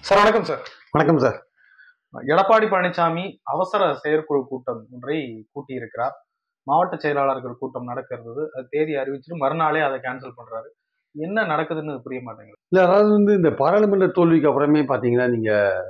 Sir வணக்கம் sir வணக்கம் sir Edappadi Palaniswami அவசர செயற்குழு கூட்டம் ஒன்றை கூட்டியிருக்கிறார் மாவட்ட செயலாளர்கள் கூட்டம் நடக்கிறது அது தேதி அறிவிச்சுட்டு மறுநாளே அதை கேன்சல் பண்றாரு என்ன நடக்குதுன்னு புரிய மாட்டேங்குது இல்லை அதாவது வந்து இந்த பாராளுமன்ற தோல்விக்கு அப்புறமே பார்த்தீங்கன்னா நீங்கள்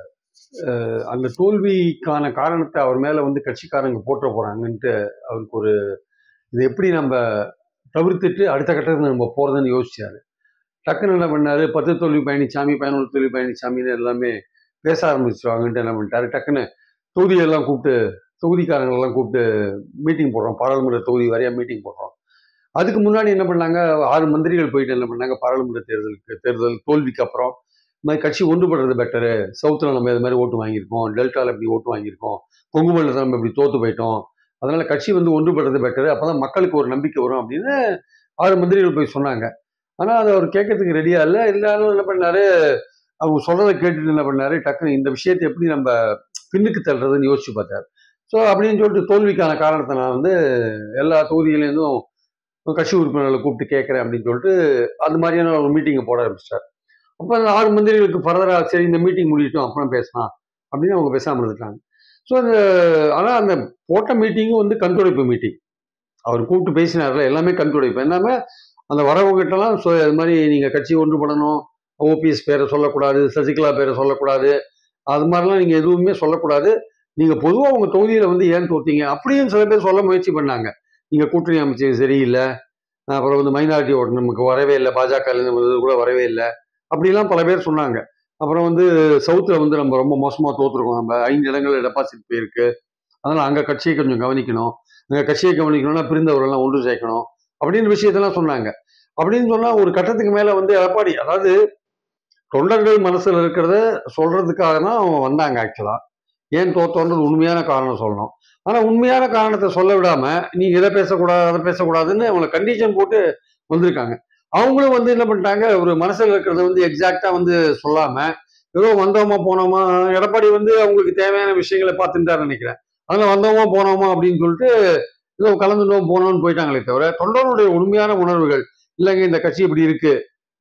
அந்த தோல்விக்கான காரணத்தை அவர் மேலே வந்து கட்சிக்காரங்க போற்ற போகிறாங்கன்ட்டு அவருக்கு ஒரு இது எப்படி நம்ம தவிர்த்துட்டு அடுத்த கட்டத்துக்கு நம்ம போகிறதுன்னு யோசிச்சாரு டக்குன்னு என்ன பண்ணாரு பத்து தோல்வி பழனிசாமி பதினொரு தோல்வி பழனிசாமின்னு எல்லாமே பேச ஆரம்பிச்சிருவாங்கன்ட்டு என்ன பண்ணிட்டாரு டக்குன்னு தொகுதியெல்லாம் கூப்பிட்டு தொகுதிக்காரங்களெல்லாம் கூப்பிட்டு மீட்டிங் போடுறோம் பாராளுமன்ற தொகுதி வரையா மீட்டிங் போடுறோம் அதுக்கு முன்னாடி என்ன பண்ணாங்க ஆறு மந்திரிகள் போயிட்டு என்ன பண்ணாங்க பாராளுமன்ற தேர்தலுக்கு தேர்தல் தோல்விக்கு அப்புறம் இந்த மாதிரி கட்சி ஒன்றுபடுறது பெட்டரு சவுத்தில் நம்ம இது மாதிரி ஓட்டு வாங்கியிருக்கோம் டெல்டாவில் இப்படி ஓட்டு வாங்கியிருக்கோம் கொங்கு மண்டலத்தில் நம்ம இப்படி தோத்து போயிட்டோம் அதனால கட்சி வந்து ஒன்றுபடுறது பெட்டரு அப்பதான் மக்களுக்கு ஒரு நம்பிக்கை வரும் அப்படின்னு ஆறு மந்திரிகள் போய் சொன்னாங்க ஆனால் அதை அவர் கேட்கறதுக்கு ரெடியா இல்லை இருந்தாலும் என்ன பண்ணாரு அவங்க சொல்றதை கேட்டுட்டு என்ன பண்ணாரு டக்குன்னு இந்த விஷயத்தை எப்படி நம்ம பின்னுக்கு தள்ளுறதுன்னு யோசிச்சு பார்த்தாரு ஸோ அப்படின்னு சொல்லிட்டு தோல்விக்கான காரணத்தை நான் வந்து எல்லா தொகுதியிலேருந்தும் கட்சி உறுப்பினர்களை கூப்பிட்டு கேட்குறேன் அப்படின்னு சொல்லிட்டு அந்த மாதிரியான ஒரு மீட்டிங்கை போட ஆரம்பிச்சிட்டார் அப்போ அந்த ஆறு மந்திரிகளுக்கு ஃபர்தராக சரி இந்த மீட்டிங் முடியட்டும் அப்புறம் பேசலாம் அப்படின்னு அவங்க பேசாமல் இருந்துட்டாங்க ஸோ அந்த ஆனால் அந்த போட்ட மீட்டிங்கும் வந்து கண்துடைப்பு மீட்டிங் அவர் கூப்பிட்டு பேசினார்ல எல்லாமே கண்துடைப்பு எல்லாமே அந்த வரவங்ககிட்டலாம் ஸோ இது மாதிரி நீங்கள் கட்சி ஒன்றுபடணும் ஓபிஎஸ் பேரை சொல்லக்கூடாது சசிகலா பேரை சொல்லக்கூடாது அது மாதிரிலாம் நீங்கள் எதுவுமே சொல்லக்கூடாது நீங்கள் பொதுவாக உங்கள் தொகுதியில் வந்து ஏன் தோத்தீங்க அப்படியும் சில பேர் சொல்ல முயற்சி பண்ணாங்க நீங்கள் கூட்டணி அமைச்சது சரியில்லை அப்புறம் வந்து மைனாரிட்டி ஓட்டு நமக்கு வரவே இல்லை பாஜக கூட வரவே இல்லை அப்படிலாம் பல பேர் சொன்னாங்க அப்புறம் வந்து சவுத்தில் வந்து நம்ம ரொம்ப மோசமாக தோற்றுருக்கோம் நம்ம ஐந்து இடங்கள்ல டெபாசிட் போயிருக்கு அதனால் அங்கே கட்சியை கொஞ்சம் கவனிக்கணும் அங்கே கட்சியை கவனிக்கணும்னா பிரிந்தவர்கள்லாம் ஒன்று சேர்க்கணும் அப்படின்னு விஷயத்தெல்லாம் சொன்னாங்க அப்படின்னு சொன்னால் ஒரு கட்டத்துக்கு மேலே வந்து எடப்பாடி அதாவது தொண்டர்கள் மனசில் இருக்கிறத சொல்றதுக்காக தான் அவங்க வந்தாங்க ஆக்சுவலாக ஏன் தோத்தோன்றது உண்மையான காரணம் சொல்லணும் ஆனால் உண்மையான காரணத்தை சொல்ல விடாம நீங்க இதை பேசக்கூடாது அதை பேசக்கூடாதுன்னு அவங்கள கண்டிஷன் போட்டு வந்திருக்காங்க அவங்களும் வந்து என்ன பண்ணிட்டாங்க ஒரு மனசில் இருக்கிறத வந்து எக்ஸாக்டா வந்து சொல்லாம ஏதோ வந்தோமா போனோமா எடப்பாடி வந்து அவங்களுக்கு தேவையான விஷயங்களை பார்த்துட்டாரு நினைக்கிறேன் அதில் வந்தோமா போனோமா அப்படின்னு சொல்லிட்டு ஏதோ கலந்துட்டோம் போனோம்னு போயிட்டாங்களே தவிர தொண்டனுடைய உண்மையான உணர்வுகள் இல்லைங்க இந்த கட்சி இப்படி இருக்கு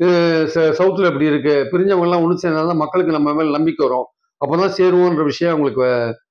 சவுத்தில் இப்படி இருக்கு பிரிஞ்சவங்க எல்லாம் ஒன்று சேர்ந்தாதான் மக்களுக்கு நம்ம மேல நம்பிக்கை வரும் அப்பதான் சேருவோன்ற விஷயம் அவங்களுக்கு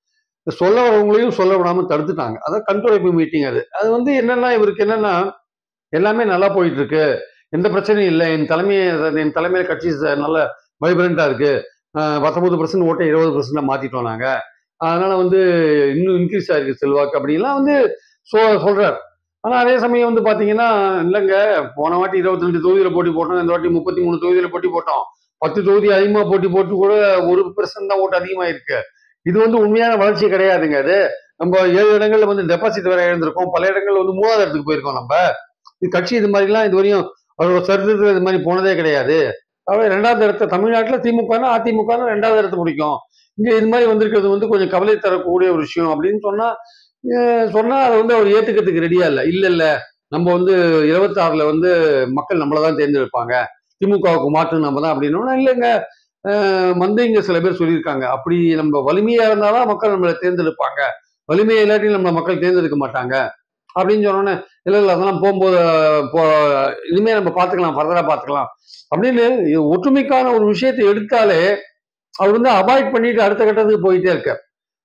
சொல்ல வரவங்களையும் சொல்ல விடாம தடுத்துட்டாங்க அதான் கண்துடைப்பு மீட்டிங் அது அது வந்து என்னன்னா இவருக்கு என்னன்னா எல்லாமே நல்லா போயிட்டு இருக்கு எந்த பிரச்சனையும் இல்லை என் தலைமையை என் தலைமையில கட்சி நல்ல வைப்ரண்டா இருக்கு பத்தொன்பது பர்சன்ட் ஓட்டை இருபது பர்சன்டா மாத்திட்டோம் நாங்க அதனால வந்து இன்னும் இன்க்ரீஸ் ஆயிருக்கு செல்வாக்கு அப்படின்லாம் வந்து சொ சொல்றாரு ஆனா அதே சமயம் வந்து பாத்தீங்கன்னா இல்லைங்க போன வாட்டி இருபத்தி ரெண்டு தொகுதியில போட்டி போட்டோம் இந்த வாட்டி முப்பத்தி மூணு தொகுதியில போட்டி போட்டோம் பத்து தொகுதி அதிகமா போட்டி போட்டு கூட ஒரு பெர்சன்ட் தான் ஓட்டு அதிகமா இருக்கு இது வந்து உண்மையான வளர்ச்சி கிடையாதுங்க அது நம்ம ஏழு இடங்கள்ல வந்து டெபாசிட் வேற எழுந்திருக்கோம் பல இடங்கள்ல வந்து மூணாவது இடத்துக்கு போயிருக்கோம் நம்ம இது கட்சி இது மாதிரிலாம் இது வரையும் அவரோட சரித்திரத்தில் இது மாதிரி போனதே கிடையாது அவர் ரெண்டாவது இடத்த தமிழ்நாட்டில் திமுகனா அதிமுகனா ரெண்டாவது இடத்த பிடிக்கும் இங்க இது மாதிரி வந்திருக்கிறது வந்து கொஞ்சம் கவலை தரக்கூடிய ஒரு விஷயம் அப்படின்னு சொன்னா சொன்னா அதை வந்து அவர் ஏத்துக்கிறதுக்கு ரெடியா இல்லை இல்ல இல்ல நம்ம வந்து இருபத்தாறுல வந்து மக்கள் நம்மளை தான் தேர்ந்தெடுப்பாங்க திமுகவுக்கு மாற்று நம்ம தான் அப்படின்னா இல்லைங்க வந்து இங்க சில பேர் சொல்லியிருக்காங்க அப்படி நம்ம வலிமையா இருந்தாதான் மக்கள் நம்மளை தேர்ந்தெடுப்பாங்க வலிமையா இல்லாட்டி நம்ம மக்கள் தேர்ந்தெடுக்க மாட்டாங்க அப்படின்னு சொன்னோன்னே இல்லை இல்லை அதெல்லாம் போகும்போது போ இனிமே நம்ம பார்த்துக்கலாம் ஃபர்தரா பார்த்துக்கலாம் அப்படின்னு ஒற்றுமைக்கான ஒரு விஷயத்தை எடுத்தாலே அவர் வந்து அவாய்ட் பண்ணிட்டு அடுத்த கட்டத்துக்கு போயிட்டே இருக்கார்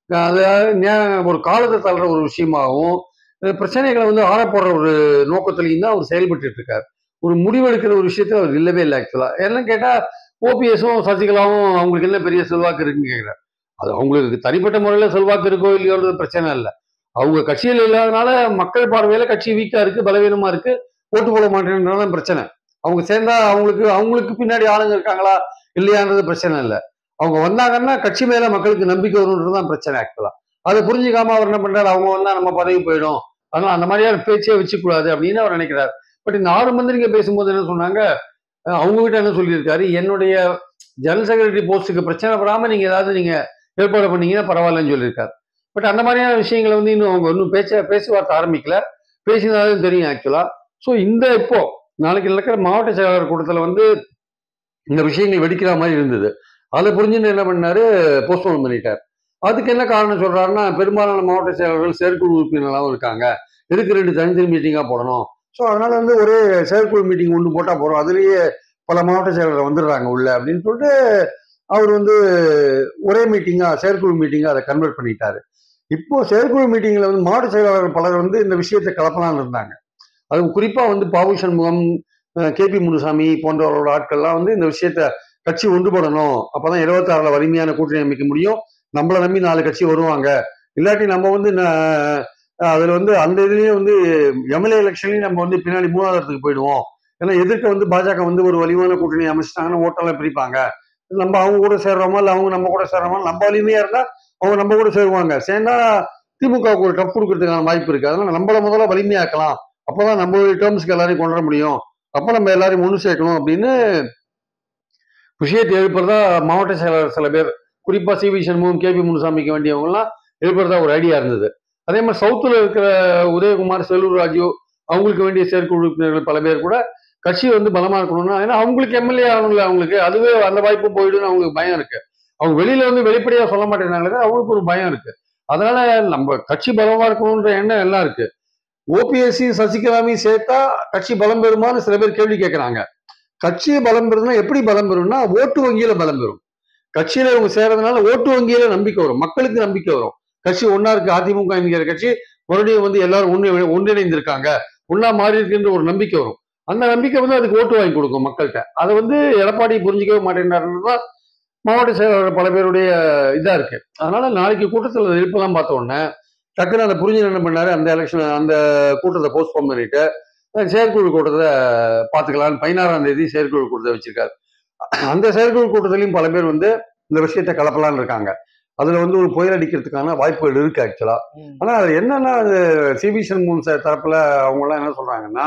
அதாவது ஒரு காலத்தை தள்ளுற ஒரு விஷயமாகவும் பிரச்சனைகளை வந்து ஆறப்போடுற ஒரு நோக்கத்திலையும் தான் அவர் செயல்பட்டு இருக்கார் ஒரு முடிவெடுக்கிற ஒரு விஷயத்துல அவர் இல்லவே இல்லை ஆக்சுவலா என்ன கேட்டா ஓபிஎஸும் சசிகலாவும் அவங்களுக்கு என்ன பெரிய செல்வாக்கு இருக்குன்னு கேட்குறாரு அது அவங்களுக்கு தனிப்பட்ட முறையில் செல்வாக்கு இருக்கோ இல்லையோன்றது பிரச்சனை இல்லை அவங்க கட்சியில் இல்லாதனால மக்கள் பார்வையில கட்சி வீக்கா இருக்கு பலவீனமா இருக்கு ஓட்டு போட மாட்டேன்றதான் பிரச்சனை அவங்க சேர்ந்தா அவங்களுக்கு அவங்களுக்கு பின்னாடி ஆளுங்க இருக்காங்களா இல்லையான்றது பிரச்சனை இல்லை அவங்க வந்தாங்கன்னா கட்சி மேல மக்களுக்கு நம்பிக்கை வரும்ன்றதுதான் பிரச்சனை ஆக்சுவலா அதை புரிஞ்சுக்காம அவர் என்ன பண்றாரு அவங்க வந்தா நம்ம பதவி போயிடும் அதனால அந்த மாதிரியான பேச்சே வச்சுக்கூடாது அப்படின்னு அவர் நினைக்கிறார் பட் இந்த ஆறு மந்திரிங்க பேசும்போது என்ன சொன்னாங்க அவங்க கிட்ட என்ன சொல்லியிருக்காரு என்னுடைய ஜெனரல் செக்ரட்டரி போஸ்ட்டுக்கு பிரச்சனை படாம நீங்க ஏதாவது நீங்க ஏற்பாடு பண்ணீங்கன்னா பரவாயில்லன்னு சொல்லியிருக்காரு பட் அந்த மாதிரியான விஷயங்களை வந்து இன்னும் அவங்க இன்னும் பேச்ச பேச்சுவார்த்தை ஆரம்பிக்கல பேசினாலும் தெரியும் ஆக்சுவலா ஸோ இந்த இப்போ நாளைக்கு நடக்கிற மாவட்ட செயலாளர் கூட்டத்தில் வந்து இந்த விஷயங்கள் வெடிக்கிற மாதிரி இருந்தது அதை புரிஞ்சுன்னு என்ன பண்ணாரு போஸ்ட்போன் பண்ணிட்டார் அதுக்கு என்ன காரணம் சொல்றாருன்னா பெரும்பாலான மாவட்ட செயலாளர்கள் செயற்குழு உறுப்பினர்களாகவும் இருக்காங்க எதுக்கு ரெண்டு தனித்தனி மீட்டிங்காக போடணும் ஸோ அதனால வந்து ஒரே செயற்குழு மீட்டிங் ஒன்று போட்டால் போகிறோம் அதுலேயே பல மாவட்ட செயலாளர் வந்துடுறாங்க உள்ள அப்படின்னு சொல்லிட்டு அவர் வந்து ஒரே மீட்டிங்கா செயற்குழு மீட்டிங்கா அதை கன்வெர்ட் பண்ணிட்டாரு இப்போ செயற்குழு மீட்டிங்ல வந்து மாவட்ட செயலாளர் பலர் வந்து இந்த விஷயத்தை கலப்பலாம்னு இருந்தாங்க அது குறிப்பா வந்து பாபு சண்முகம் கே பி முனுசாமி போன்றவர்களோட ஆட்கள்லாம் வந்து இந்த விஷயத்த கட்சி ஒன்றுபடணும் அப்பதான் இருபத்தாறுல வலிமையான கூட்டணி அமைக்க முடியும் நம்மளை நம்பி நாலு கட்சி வருவாங்க இல்லாட்டி நம்ம வந்து ந- அதுல வந்து அந்த இதுலயே வந்து எம்எல்ஏ எலெக்ஷன்லயும் நம்ம வந்து பின்னாடி மூணாவது இடத்துக்கு போயிடுவோம் ஏன்னா எதிர்க்க வந்து பாஜக வந்து ஒரு வலிமையான கூட்டணி அமைச்சிட்டாங்கன்னா ஓட்டெல்லாம் பிரிப்பாங்க நம்ம அவங்க கூட சேர்றோமா இல்ல அவங்க நம்ம கூட சேர்றோமா நம்ம வலிமையா இருந்தா அவங்க நம்ம கூட சேருவாங்க சேர்ந்தா திமுகவுக்கு ஒரு டப் கொடுக்கறதுக்கான வாய்ப்பு இருக்கு அதனால நம்மள முதல்ல வலிமையாக்கலாம் அப்பதான் நம்மளுடைய டேர்ம்ஸ்க்கு எல்லாரையும் கொண்டு வர முடியும் அப்ப நம்ம எல்லாரையும் ஒண்ணு சேர்க்கணும் அப்படின்னு விஷயத்தை எழுப்புறதா மாவட்ட செயலாளர் சில பேர் குறிப்பா C V Shanmugam K P முனுசாமிக்கு வேண்டியவங்க எல்லாம் எழுப்புறதா ஒரு ஐடியா இருந்தது அதே மாதிரி சவுத்துல இருக்கிற உதயகுமார் செல்லூர் ராஜு அவங்களுக்கு வேண்டிய செயற்குழு உறுப்பினர்கள் பல பேர் கூட கட்சி வந்து பலமா இருக்கணும்னா ஏன்னா அவங்களுக்கு எம்எல்ஏ ஆகணும்ல அவங்களுக்கு அதுவே அந்த வாய்ப்பு போயிடுன்னு அவங்களுக்கு பயம் இருக்கு அவங்க வெளியில வந்து வெளிப்படையா சொல்ல மாட்டேங்கிறாங்களே அவங்களுக்கு ஒரு பயம் இருக்கு அதனால நம்ம கட்சி பலமா இருக்கணும்ன்ற எண்ணம் எல்லாம் இருக்கு ஓபிஎஸ்சி சசிகலாமையும் சேர்த்தா கட்சி பலம் பெறுமான்னு சில பேர் கேள்வி கேட்கறாங்க கட்சி பலம் பெறும்னா எப்படி பலம் பெறும்னா ஓட்டு வங்கியில பலம் பெறும் கட்சியில இவங்க சேர்றதுனால ஓட்டு வங்கியில நம்பிக்கை வரும் மக்களுக்கு நம்பிக்கை வரும் கட்சி ஒன்னா இருக்கு அதிமுக என்கிற கட்சி மறுபடியும் வந்து எல்லாரும் ஒன்று ஒன்றிணைந்திருக்காங்க ஒன்னா மாறி இருக்குன்ற ஒரு நம்பிக்கை வரும் அந்த நம்பிக்கை வந்து அதுக்கு ஓட்டு வாங்கி கொடுக்கும் மக்கள்கிட்ட அதை வந்து எடப்பாடி புரிஞ்சிக்கவே மாட்டேங்கிறாருன்னு தான் மாவட்ட செயலாளர் பல பேருடைய இதா இருக்கு அதனால நாளைக்கு கூட்டத்தில் எழுப்பலாம் பார்த்த உடனே டக்குன்னு அதை புரிஞ்சு என்ன பண்ணாரு அந்த எலெக்ஷன் அந்த கூட்டத்தை போஸ்ட்போன் பண்ணிட்டு அஹ் செயற்குழு கூட்டத்தை பார்த்துக்கலாம்னு பதினாறாம் தேதி செயற்குழு கூட்டத்தை வச்சிருக்காரு அந்த செயற்குழு கூட்டத்திலையும் பல பேர் வந்து இந்த விஷயத்தை கலப்பலாம்னு இருக்காங்க அதுல வந்து ஒரு புயல் அடிக்கிறதுக்கான வாய்ப்புகள் இருக்கு ஆக்சுவலா ம். ஆனா அது என்னன்னா அது சிபி சண்முகம் சார் தரப்புல அவங்க எல்லாம் என்ன சொல்றாங்கன்னா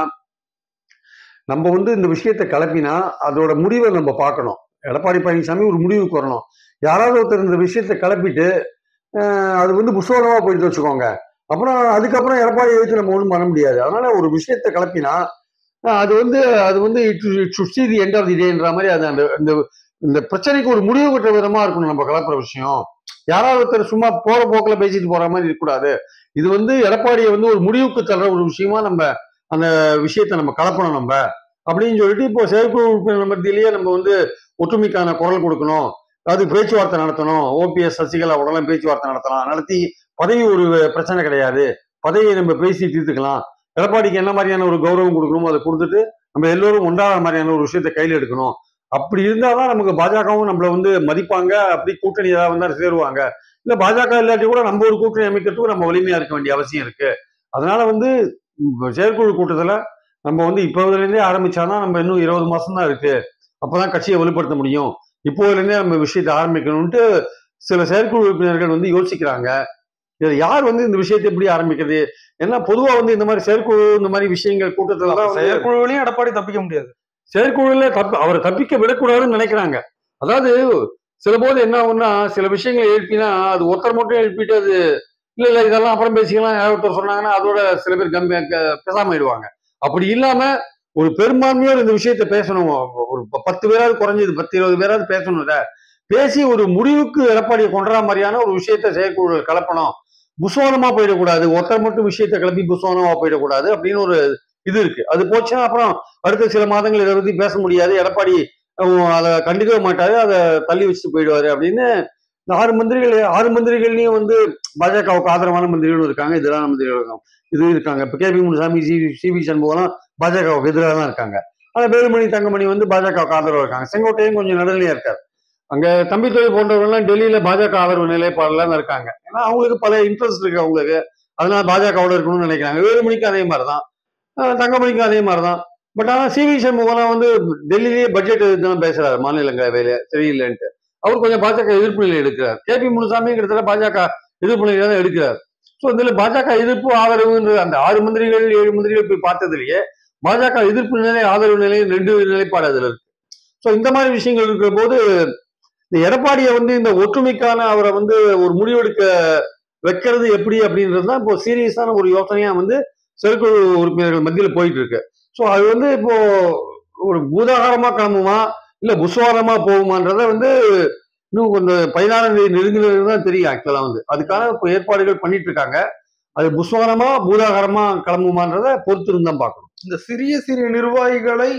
நம்ம வந்து இந்த விஷயத்தை கிளப்பினா அதோட முடிவை நம்ம பார்க்கணும் எடப்பாடி பழனிசாமி ஒரு முடிவுக்கு வரணும் யாராவது ஒருத்தர் இந்த விஷயத்தை கிளப்பிட்டு அஹ், அது வந்து புஷ்வாரமா போயிட்டு வச்சுக்கோங்க அப்புறம் அதுக்கப்புறம் எடப்பாடி வச்சு நம்ம ஒன்றும் பண்ண முடியாது அதனால ஒரு விஷயத்தை கிளப்பினா அஹ், அது வந்து அது வந்து சுஷ்டி தி எண்ட் ஆஃப் தி டேன்ற மாதிரி அது அந்த இந்த இந்த பிரச்சனைக்கு ஒரு முடிவு கட்டுற விதமா இருக்கணும் நம்ம கிளப்புற விஷயம் யாராவது ஒருத்தர் சும்மா போற போக்குல பேசிட்டு போற மாதிரி இருக்கக்கூடாது இது வந்து எடப்பாடியை வந்து ஒரு முடிவுக்கு தர்ற ஒரு விஷயமா நம்ம அந்த விஷயத்தை நம்ம கலப்பணும் நம்ம அப்படின்னு சொல்லிட்டு இப்போ செயற்குழு உறுப்பினர் மத்தியிலேயே நம்ம வந்து ஒற்றுமைக்கான குரல் கொடுக்கணும் அது பேச்சுவார்த்தை நடத்தணும் ஓபிஎஸ் சசிகலா உடலாம் பேச்சுவார்த்தை நடத்தலாம் நடத்தி பதவி ஒரு பிரச்சனை கிடையாது பதவியை நம்ம பேசி தீர்த்துக்கலாம் எடப்பாடிக்கு என்ன மாதிரியான ஒரு கௌரவம் கொடுக்கணுமோ அதை கொடுத்துட்டு நம்ம எல்லோரும் ஒன்றாத மாதிரியான ஒரு விஷயத்தை கையில் எடுக்கணும் அப்படி இருந்தாதான் நமக்கு பாஜகவும் நம்மள வந்து மதிப்பாங்க அப்படி கூட்டணி ஏதாவது வந்தா சேருவாங்க இல்ல பாஜக இல்லாட்டி கூட நம்ம ஒரு கூட்டணி அமைக்கிறதுக்கு நம்ம வலிமையா இருக்க வேண்டிய அவசியம் இருக்கு அதனால வந்து உம், செயற்குழு கூட்டத்துல நம்ம வந்து இப்போதுலேருந்தே ஆரம்பிச்சாதான் நம்ம இன்னும் இருபது மாசம் தான் இருக்கு அப்பதான் கட்சியை வலுப்படுத்த முடியும் இப்போதுலேருந்தே நம்ம விஷயத்தை ஆரம்பிக்கணும்ட்டு சில செயற்குழு உறுப்பினர்கள் வந்து யோசிக்கிறாங்க இதுல யார் வந்து இந்த விஷயத்தை எப்படி ஆரம்பிக்கிறது ஏன்னா பொதுவா வந்து இந்த மாதிரி செயற்குழு இந்த மாதிரி விஷயங்கள் கூட்டத்துல தான் வந்து செயற்குழுவிலையும் எடப்பாடி தப்பிக்க முடியாது செயற்குழுல தப்பி அவரை தப்பிக்க விடக்கூடாதுன்னு நினைக்கிறாங்க அதாவது சில போது என்ன ஆகும்னா சில விஷயங்களை எழுப்பினா அது ஒருத்தர் மட்டும் எழுப்பிட்டு அது இல்ல இல்ல இதெல்லாம் அப்புறம் பேசிக்கலாம் யாரோ ஒருத்தர் சொன்னாங்கன்னா அதோட சில பேர் கம்பி க- பேசாம ஆயிடுவாங்க அப்படி இல்லாம ஒரு பெரும்பான்மையோர் இந்த விஷயத்த பேசணும் ஒரு ப- பத்து பேராவது குறைஞ்சது பத்து இருபது பேராவது பேசணும் இத பேசி ஒரு முடிவுக்கு எடப்பாடியை கொண்டுற மாதிரியான ஒரு விஷயத்த செயற்குழு கலப்பணும் புஸ்வானமா போயிடக்கூடாது ஒருத்தர் மட்டும் விஷயத்தை கிளப்பி புஸ்வானமா போயிடக்கூடாது அப்படின்னு ஒரு இது இருக்கு அது போச்சுன்னா அப்புறம் அடுத்த சில மாதங்கள் இதை பத்தி பேச முடியாது எடப்பாடி அஹ், அதை கண்டுக்கவே மாட்டாரு அதை தள்ளி வச்சுட்டு போயிடுவாரு அப்படின்னு இந்த ஆறு மந்திரிகள் ஆறு மந்திரிகள்லயும் வந்து பாஜகவுக்கு ஆதரவான மந்திரிகளும் இருக்காங்க எதிரான மந்திரிகளும் இருக்காங்க இது இருக்காங்க இப்ப K P Munusamy C C V Shanmugam பாஜகவுக்கு எதிராக தான் இருக்காங்க ஆனா வேலுமணி தங்கமணி வந்து பாஜகவுக்கு ஆதரவு இருக்காங்க செங்கோட்டையும் கொஞ்சம் நடுநிலையா இருக்காரு அங்க தம்பித்துறை போன்றவங்கலாம் டெல்லியில பாஜக ஆதரவு நிலைப்பாடுல தான் இருக்காங்க ஏன்னா அவங்களுக்கு பல இன்ட்ரெஸ்ட் இருக்கு அவங்களுக்கு அதனால பாஜகவோட இருக்கணும்னு நினைக்கிறாங்க வேலுமணிக்கு அதே மாதிரிதான் அஹ் தங்கமணிக்கும் அதே மாதிரிதான் பட் ஆனா சி வி சண்முகம்லாம் வந்து டெல்லியிலேயே பட்ஜெட் தான் பேசுறாரு மாநிலங்களவையில சரியில்லைன்ட்டு அவர் கொஞ்சம் பாஜக எதிர்ப்பு நிலை எடுக்கிறார் கே பி முனுசாமி கிட்டத்தட்ட பாஜக எதிர்ப்பு நிலையை தான் எடுக்கிறார் ஸோ இதுல பாஜக எதிர்ப்பு ஆதரவுன்றது அந்த ஆறு மந்திரிகள் ஏழு மந்திரிகள் போய் பார்த்ததுலயே பாஜக எதிர்ப்பு நிலை ஆதரவு நிலை ரெண்டு நிலைப்பாடு அதுல இருக்கு ஸோ இந்த மாதிரி விஷயங்கள் இருக்கிற போது இந்த எடப்பாடியை வந்து இந்த ஒற்றுமைக்கான அவரை வந்து ஒரு முடிவெடுக்க வைக்கிறது எப்படி அப்படின்றது தான் இப்போ சீரியஸான ஒரு யோசனையா வந்து செயற்குழு உறுப்பினர்கள் மத்தியில் போயிட்டு இருக்கு ஸோ அது வந்து இப்போ ஒரு பூதாகாரமா கிளம்புமா இல்ல புஸ்வாரமா போகுமான்றத வந்து இன்னும் கொஞ்சம் பதினாறாம் தேதி நெருங்கினது தான் தெரியும் ஆக்சுவலா வந்து அதுக்கான இப்போ ஏற்பாடுகள் பண்ணிட்டு இருக்காங்க அது புஸ்வாரமா பூதாகாரமா கிளம்புமான்றத பொறுத்து தான் பார்க்கணும் இந்த சிறிய சிறிய நிர்வாகிகளை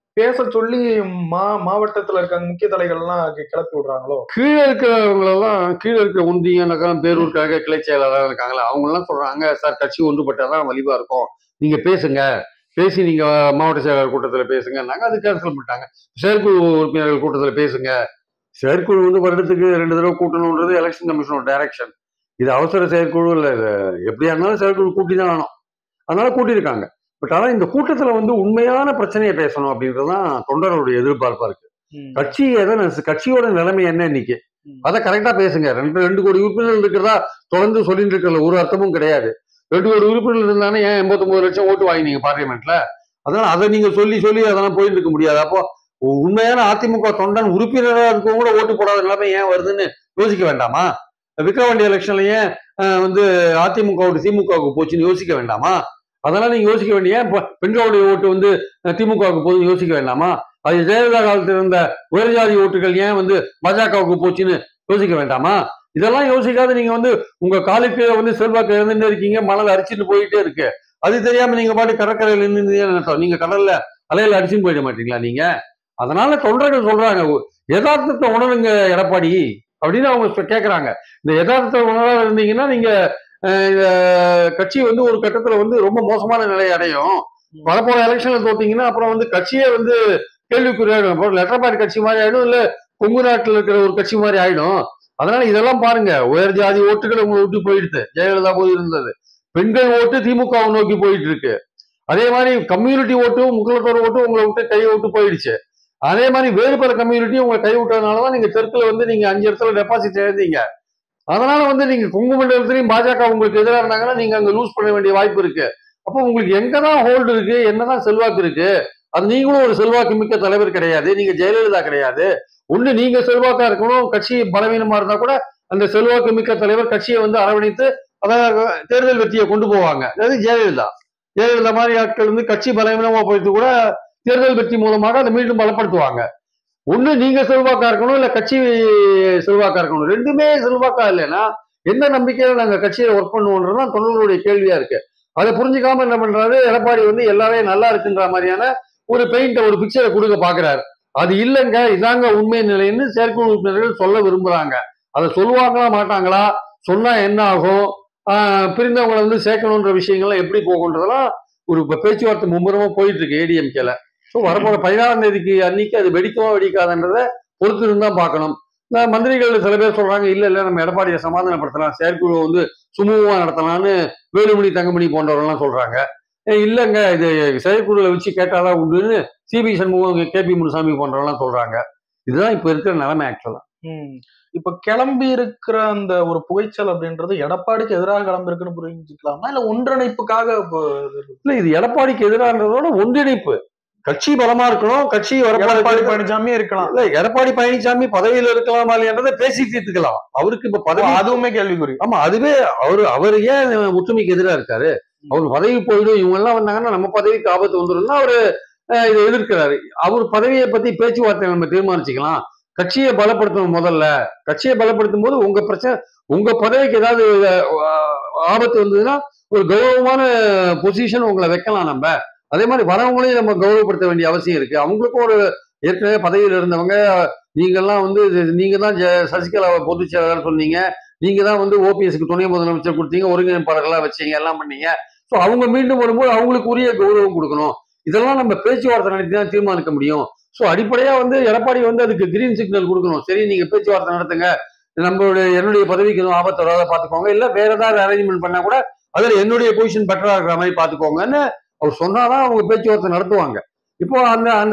பேச சொல்லி மா மாவட்டத்துல இருக்க முக்கிய தலைகள்லாம் கி- கிளப்பி விடுறாங்களோ கீழே இருக்கிறவங்களெல்லாம் கீழே இருக்கிற ஒன்றியம் நகரம் பேரூர் கழக கிளை செயலாளர் இருக்காங்களா அவங்க எல்லாம் சொல்றாங்க சார் கட்சி ஒன்றுபட்டாதான் வலிவா இருக்கும் நீங்க பேசுங்க பேசி நீங்க மாவட்ட செயலாளர் கூட்டத்துல பேசுங்க நாங்க அது கேன்சல் பண்ணிட்டாங்க செயற்குழு உறுப்பினர்கள் கூட்டத்துல பேசுங்க செயற்குழு வந்து வருடத்துக்கு ரெண்டு தடவை கூட்டணுன்றது எலெக்ஷன் கமிஷனோட டைரக்ஷன் இது அவசர செயற்குழு இல்ல இது எப்படியா இருந்தாலும் செயற்குழு கூட்டி தான் வேணும் அதனால கூட்டியிருக்காங்க பட் ஆனா இந்த கூட்டத்துல வந்து உண்மையான பிரச்சனையை பேசணும் அப்படின்றதுதான் தொண்டர்களுடைய எதிர்பார்ப்பா இருக்கு ம். கட்சி எதை கட்சியோட நிலைமை என்ன இன்னைக்கு ம். அதை கரெக்டா பேசுங்க ரெண்டு ரெண்டு கோடி உறுப்பினர்கள் இருக்கிறதா தொடர்ந்து சொல்லிட்டு இருக்கிற ஒரு அர்த்தமும் கிடையாது ரெண்டு கோடி உறுப்பினர்கள் இருந்தானே ஏன் எண்பத்தொன்பது லட்சம் ஓட்டு வாங்கினீங்க பார்லிமெண்ட்ல அதனால அதை நீங்க சொல்லி சொல்லி அதெல்லாம் போயிட்டு இருக்க முடியாது அப்போ உண்மையான அதிமுக தொண்டன் உறுப்பினரா இருக்கவங்க கூட ஓட்டு போடாத நிலைமை ஏன் வருதுன்னு யோசிக்க வேண்டாமா விக்கிரவாண்டி எலெக்ஷன்ல ஏன் அஹ், வந்து அதிமுக ஓட்டு திமுகவுக்கு போச்சுன்னு யோசிக்க வேண்டாமா அதெல்லாம் நீங்க யோசிக்க வேண்டிய ஏன் பெ- பெண்களுடைய ஓட்டு வந்து அஹ், திமுகவுக்கு போகுதுன்னு யோசிக்க வேண்டாமா அது ஜெயலலிதா காலத்தில் இருந்த உயர்ஜாதி ஓட்டுகள் ஏன் வந்து பாஜகவுக்கு போச்சுன்னு யோசிக்க வேண்டாமா இதெல்லாம் யோசிக்காத நீங்க வந்து உங்க காலுக்கு வந்து செல்வாக்கு இழந்துட்டு இருக்கீங்க மணல் அரிச்சிட்டு போயிட்டே இருக்கு அது தெரியாம நீங்க பாட்டு கடற்கரையில நின்று நீங்க கடல்ல அலையில அடிச்சுன்னு போயிட மாட்டீங்களா நீங்க அதனால தொண்டர்கள் சொல்றாங்க "ஒ- யதார்த்தத்தை உணருங்க எடப்பாடி அப்படின்னு அவங்க சொ- கேக்குறாங்க இந்த யதார்த்தத்தை உணராத இருந்தீங்கன்னா நீங்க அஹ், இந்த கட்சி வந்து ஒரு கட்டத்துல வந்து ரொம்ப மோசமான நிலை அடையும் வரப்போற எலெக்ஷன்ல தோத்தீங்கன்னா அப்புறம் வந்து கட்சியே வந்து கேள்விக்குறியாயிடும் அப்புறம் லெட்டர்பாடி கட்சி மாதிரி ஆயிடும் இல்ல கொங்கு நாட்டுல இருக்கிற ஒரு கட்சி மாதிரி ஆயிடும் அதனால இதெல்லாம் பாருங்க உயர் ஜாதி ஓட்டுகள் உங்களை விட்டு போயிடுது ஜெயலலிதா போய் இருந்தது பெண்கள் ஓட்டு திமுகவை நோக்கி போயிட்டு இருக்கு அதே மாதிரி கம்யூனிட்டி ஓட்டும் முக்குலத்தோர் ஓட்டும் உங்களை விட்டு கையை விட்டு போயிடுச்சு அதே மாதிரி வேறு பல கம்யூனிட்டி உங்களை கை விட்டதுனாலதான் நீங்க தெற்குல வந்து நீங்க அஞ்சு இடத்துல டெபாசிட் எழுந்தீங்க அதனால வந்து நீங்க கொங்கு மண்டலத்திலையும் பாஜக உங்களுக்கு எதிராக இருந்தாங்கன்னா நீங்க அங்க லூஸ் பண்ண வேண்டிய வாய்ப்பு இருக்கு அப்போ உங்களுக்கு எங்கதான் ஹோல்டு இருக்கு என்னதான் செல்வாக்கு இருக்கு அது நீங்களும் ஒரு செல்வாக்கு மிக்க தலைவர் கிடையாது நீங்க ஜெயலலிதா கிடையாது ஒண்ணு நீங்க செல்வாக்கா இருக்கணும் கட்சி பலவீனமா இருந்தா கூட அந்த செல்வாக்கு மிக்க தலைவர் கட்சியை வந்து அரவணைத்து அதாவது தேர்தல் வெற்றியை கொண்டு போவாங்க அதாவது ஜெயலலிதா ஜெயலலிதா மாதிரி ஆட்கள் வந்து கட்சி பலவீனமா போயிட்டு கூட தேர்தல் வெற்றி மூலமாக அதை மீண்டும் பலப்படுத்துவாங்க ஒண்ணு நீங்க செல்வாக்கா இருக்கணும் இல்ல கட்சி செல்வாக்கா இருக்கணும் ரெண்டுமே செல்வாக்கா இல்லைன்னா எந்த நம்பிக்கையில நாங்க கட்சியில ஒர்க் பண்ணுவோன்றதுதான் தொண்டர்களுடைய கேள்வியா இருக்கு அதை புரிஞ்சுக்காம என்ன பண்றாரு எடப்பாடி வந்து எல்லாமே நல்லா இருக்குன்ற மாதிரியான ஒரு பெயிண்ட ஒரு பிக்சரை கொடுக்க பாக்குறாரு அது இல்லைங்க இதாங்க உண்மை நிலைன்னு செயற்குழு உறுப்பினர்கள் சொல்ல விரும்புறாங்க அதை சொல்லுவாங்களா மாட்டாங்களா சொன்னா என்ன ஆகும் ஆஹ் பிரிந்தவங்களை வந்து சேர்க்கணுன்ற விஷயங்கள்லாம் எப்படி போகுன்றதெல்லாம் ஒரு இப்ப பேச்சுவார்த்தை மும்முரமா போயிட்டு இருக்கு ஏடிஎம்கேல ஸோ வரப்போற பதினாறாம் தேதிக்கு அன்னைக்கு அது வெடிக்குமா வெடிக்காதுன்றத பொறுத்து இருந்தா பார்க்கணும் இந்த மந்திரிகள் சில பேர் சொல்றாங்க இல்ல இல்ல நம்ம எடப்பாடியை சமாதானப்படுத்தலாம் செயற்குழு வந்து சுமூகமா நடத்தலாம்னு வேலுமணி தங்கமணி போன்றவர்கள்லாம் சொல்றாங்க ஏய், இல்லைங்க இது செயற்குழுல வச்சு கேட்டாதான் உண்டுன்னு CP Shanmugam K P Munusamy போன்றவங்கலாம் சொல்றாங்க இதுதான் இப்ப இருக்கிற நிலைமை ஆக்சுவலா ம். இப்ப கிளம்பி இருக்கிற அந்த ஒரு புகைச்சல் அப்படின்றது எடப்பாடிக்கு எதிராக கிளம்பி இருக்குன்னு புரிஞ்சுக்கலாமா இல்ல ஒன்றிணைப்புக்காக இப்போ இது இருக்கு? இல்ல இது எடப்பாடிக்கு எதிரானதோட ஒன்றிணைப்பு கட்சி பலமா இருக்கணும் கட்சி எடப்பாடி வரப்பாடி பழனிசாமியே இருக்கலாம் இல்ல எடப்பாடி பழனிசாமி பதவியில இருக்கலாமா இல்லையன்றதை பேசி தீர்த்துக்கலாம் அவருக்கு இப்ப ஓ, பதவி அதுவுமே கேள்விக்குறி ஆமா அதுவே அவரு அவர் ஏன் ஒற்றுமைக்கு எதிரா இருக்காரு அவர் பதவி போயிடும் இவங்க எல்லாம் வந்தாங்கன்னா நம்ம பதவிக்கு ஆபத்து வந்துடும் அவரு அஹ், இதை எதிர்க்கிறாரு அவர் பதவியை பத்தி பேச்சுவார்த்தை நம்ம தீர்மானிச்சுக்கலாம் கட்சியை பலப்படுத்தணும் முதல்ல கட்சியை பலப்படுத்தும் போது உங்க பிரச்சனை உங்க பதவிக்கு ஏதாவது அஹ், ஆபத்து வந்ததுன்னா ஒரு கௌரவமான பொசிஷன் உங்களை வைக்கலாம் நம்ம அதே மாதிரி வரவங்களையும் நம்ம கௌரவப்படுத்த வேண்டிய அவசியம் இருக்கு அவங்களுக்கும் ஒரு ஏற்கனவே பதவியில் இருந்தவங்க நீங்கெல்லாம் வந்து இது- நீங்க தான் ஜெ- சசிகலாவை பொதுச் செயலாளர் சொன்னீங்க நீங்க தான் வந்து ஓபிஎஸ்க்கு துணை முதலமைச்சர் கொடுத்தீங்க ஒருங்கிணைப்பாளர்களா வச்சீங்க எல்லாம் பண்ணீங்க ஸோ அவங்க மீண்டும் வரும்போது அவங்களுக்கு உரிய கௌரவம் கொடுக்கணும் இதெல்லாம் நம்ம பேச்சுவார்த்தை நடத்தி தான் தீர்மானிக்க முடியும் ஸோ அடிப்படையா வந்து எடப்பாடி வந்து அதுக்கு கிரீன் சிக்னல் கொடுக்கணும் சரி நீங்க பேச்சுவார்த்தை நடத்துங்க நம்மளுடைய என்னுடைய பதவிக்கு எதுவும் ஆபத்து வராத பாத்துக்கோங்க இல்ல வேற ஏதாவது அரேஞ்ச்மெண்ட் பண்ணா கூட அதுல என்னுடைய பொசிஷன் பெட்டரா இருக்கிற மாதிரி பாத்துக்கோங்கன்னு அவர் சொன்னாதான் அவங்க பேச்சுவார்த்தை நடத்துவாங்க இப்போ அந்த அந்த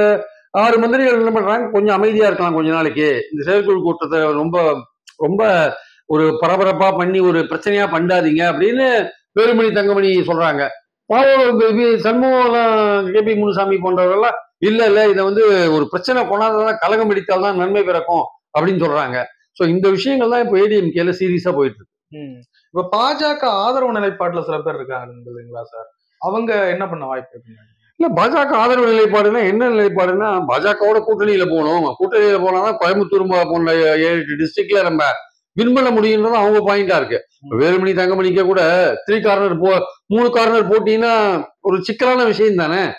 ஆறு மந்திரிகள் என்ன பண்றாங்க கொஞ்சம் அமைதியா இருக்கலாம் கொஞ்ச நாளைக்கு இந்த செயற்குழு கூட்டத்தை ரொம்ப ரொம்ப ஒரு பரபரப்பா பண்ணி ஒரு பிரச்சனையா பண்ணாதீங்க அப்படின்னு வேலுமணி தங்கமணி சொல்றாங்க பாவம் சண்முகம் கே பி முனுசாமி போன்றவர்கள்லாம் இல்ல இல்ல இதை வந்து ஒரு பிரச்சனை கொண்டாதான் கலகம் பிடித்தால் தான் நன்மை பிறக்கும் அப்படின்னு சொல்றாங்க ஸோ இந்த விஷயங்கள் தான் இப்போ ஏடிஎம்கேல சீரியஸா போயிட்டு இருக்கு ம். இப்ப பாஜக ஆதரவு நிலைப்பாட்டுல சில பேர் இருக்காங்க இல்லைங்களா சார் அவங்க என்ன பண்ண வாய்ப்பு இருக்குங்க இல்ல பாஜக ஆதரவு நிலைப்பாடுனா என்ன நிலைப்பாடுனா பாஜகவோட கூட்டணியில போகணும் கூட்டணியில போனாதான் கோயம்புத்தூர் ம- போன்ற ஏழு எட்டு டிஸ்ட்ரிக்ட்ல நம்ம வின் பண்ண முடியுன்றது அவங்க பாயிண்டா இருக்கு இப்ப வேலுமணி தங்கமணிக்க கூட த்ரீ கார்னர் போ மூணு கார்னர் போட்டின்னா ஒரு சிக்கலான விஷயம் தானே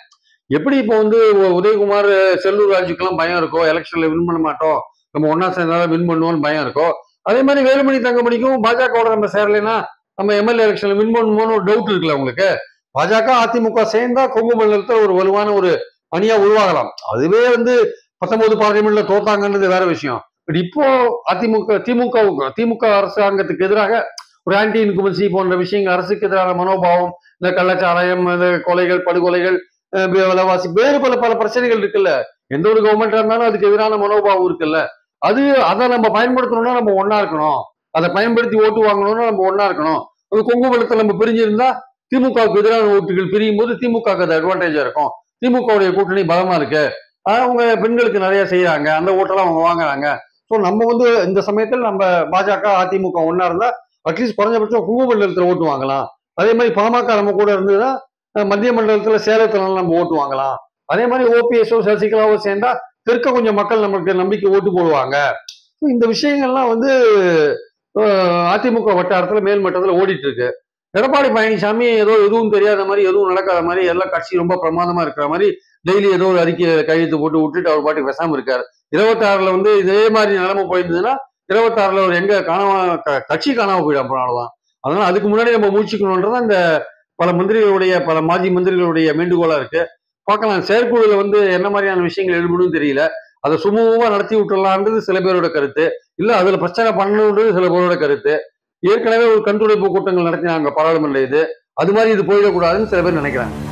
எப்படி இப்போ வந்து உ- உதயகுமார் செல்லூர் ராஜுக்கெல்லாம் பயம் இருக்கோ எலெக்ஷன்ல வின் பண்ண மாட்டோம் நம்ம ஒன்னா சேர்ந்தாலும் வின் பண்ணுவோம்னு பயம் இருக்கோ அதே மாதிரி வேலுமணி தங்கமணிக்கும் பாஜகவோட நம்ம சேரலைன்னா நம்ம எம்எல்ஏ எலெக்ஷன்ல வின் பண்ணுவோம்னு ஒரு டவுட் இருக்குல்ல உங்களுக்கு பாஜக அதிமுக சேர்ந்தா கொங்கு மண்டலத்துல ஒரு வலுவான ஒரு அணியா உருவாகலாம் அதுவே வந்து பத்தொன்பது பார்லிமெண்ட்ல தோத்தாங்கன்றது வேற விஷயம் பட் இப்போ அதிமுக திமுக திமுக அரசாங்கத்துக்கு எதிராக ஒரு ஆன்டி இன்குமன்சி போன்ற விஷயங்கள் அரசுக்கு எதிரான மனோபாவம் இந்த கள்ளச்சாராயம் இந்த கொலைகள் படுகொலைகள் அஹ் வி- விலைவாசி வேறு பல பல பிரச்சனைகள் இருக்குல்ல எந்த ஒரு கவர்மெண்டா இருந்தாலும் அதுக்கு எதிரான மனோபாவம் இருக்குல்ல அது அதை நம்ம பயன்படுத்தணும்னா நம்ம ஒண்ணா இருக்கணும் அதை பயன்படுத்தி ஓட்டு வாங்கணும்னா நம்ம ஒண்ணா இருக்கணும் அது கொங்கு மண்டலத்தில் நம்ம பிரிஞ்சிருந்தா திமுகவுக்கு எதிரான ஓட்டுகள் பிரியும் போது திமுக அது அட்வான்டேஜா இருக்கும் திமுகவுடைய கூட்டணி பலமா இருக்கு ஆஹ் அவங்க பெண்களுக்கு நிறைய செய்யறாங்க அந்த ஓட்டெல்லாம் அவங்க வாங்குறாங்க ஸோ நம்ம வந்து இந்த சமயத்தில் நம்ம பாஜக அதிமுக ஒண்ணா இருந்தா அட்லீஸ்ட் குறைஞ்சபட்சம் கொங்கு மண்டலத்தில் ஓட்டு வாங்கலாம் அதே மாதிரி பாமக நம்ம கூட இருந்ததுன்னா அஹ் மத்திய மண்டலத்துல சேலத்துல நம்ம ஓட்டு வாங்கலாம் அதே மாதிரி ஓபிஎஸ்ஓ சசிகலாவோ சேர்ந்தா தெற்க கொஞ்சம் மக்கள் நம்மளுக்கு நம்பிக்கை ஓட்டு போடுவாங்க So இந்த விஷயங்கள்லாம் வந்து அஹ், அதிமுக வட்டாரத்துல மேல் மட்டத்துல ஓடிட்டு இருக்கு எடப்பாடி பழனிசாமி ஏதோ எதுவும் தெரியாத மாதிரி எதுவும் நடக்காத மாதிரி எல்லா கட்சி ரொம்ப பிரமாதமா இருக்கிற மாதிரி டெய்லி ஏதோ ஒரு அறிக்கை கையெழுத்து போட்டு விட்டுட்டு அவர் பாட்டுக்கு பேசாம இருக்காரு இருபத்தாறுல வந்து இதே மாதிரி நிலைமை போயிருந்ததுன்னா இருபத்தாறுல அவர் எங்க காணாம க- கட்சி காணாம போயிடும் அப்புறம் அதனால அதுக்கு முன்னாடி நம்ம முடிச்சுக்கணுன்றதான் இந்த பல மந்திரிகளுடைய பல மாஜி மந்திரிகளுடைய வேண்டுகோளா இருக்கு பார்க்கலாம் செயற்குழுல வந்து என்ன மாதிரியான விஷயங்கள் எழுதணும்னு தெரியல அதை சுமூகமா நடத்தி விட்டுறலான்றது சில பேரோட கருத்து இல்ல அதுல பிரச்சனை பண்ணணுன்றது சில பேரோட கருத்து ஏற்கனவே ஒரு கண்துடைப்பு கூட்டங்கள் நடத்தினாங்க பாராளுமன்ற இது அது மாதிரி இது போயிடக்கூடாதுன்னு சில பேர் நினைக்கிறாங்க